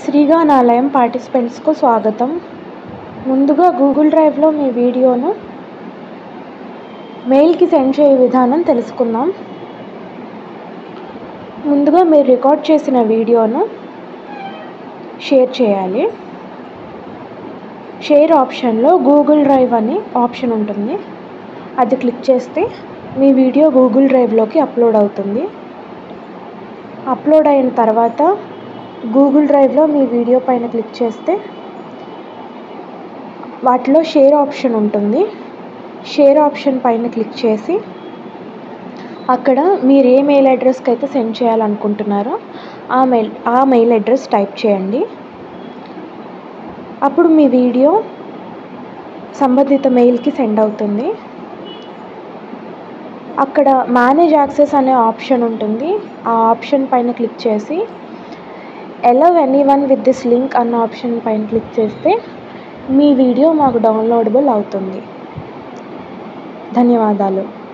శ్రీగానాలయం పార్టిసిపెంట్స్కు స్వాగతం ముందుగా గూగుల్ డ్రైవ్లో మీ వీడియోను మెయిల్కి సెండ్ చేయే విధానం తెలుసుకుందాం ముందుగా మీరు రికార్డ్ చేసిన వీడియోను షేర్ చేయాలి షేర్ ఆప్షన్లో గూగుల్ డ్రైవ్ అని ఆప్షన్ ఉంటుంది అది క్లిక్ చేస్తే మీ వీడియో గూగుల్ డ్రైవ్లోకి అప్లోడ్ అవుతుంది అప్లోడ్ అయిన తర్వాత గూగుల్ డ్రైవ్లో మీ వీడియో పైన క్లిక్ చేస్తే వాటిలో షేర్ ఆప్షన్ ఉంటుంది షేర్ ఆప్షన్ పైన క్లిక్ చేసి అక్కడ మీరు ఏ మెయిల్ అడ్రస్కి అయితే సెండ్ చేయాలనుకుంటున్నారో ఆ మెయిల్ ఆ మెయిల్ అడ్రస్ టైప్ చేయండి అప్పుడు మీ వీడియో సంబంధిత మెయిల్కి సెండ్ అవుతుంది అక్కడ మేనేజ్ యాక్సెస్ అనే ఆప్షన్ ఉంటుంది ఆ ఆప్షన్ పైన క్లిక్ చేసి allow anyone with this link అన్న ఆప్షన్ పైన క్లిక్ చేస్తే మీ వీడియో మాకు డౌన్లోడబుల్ అవుతుంది ధన్యవాదాలు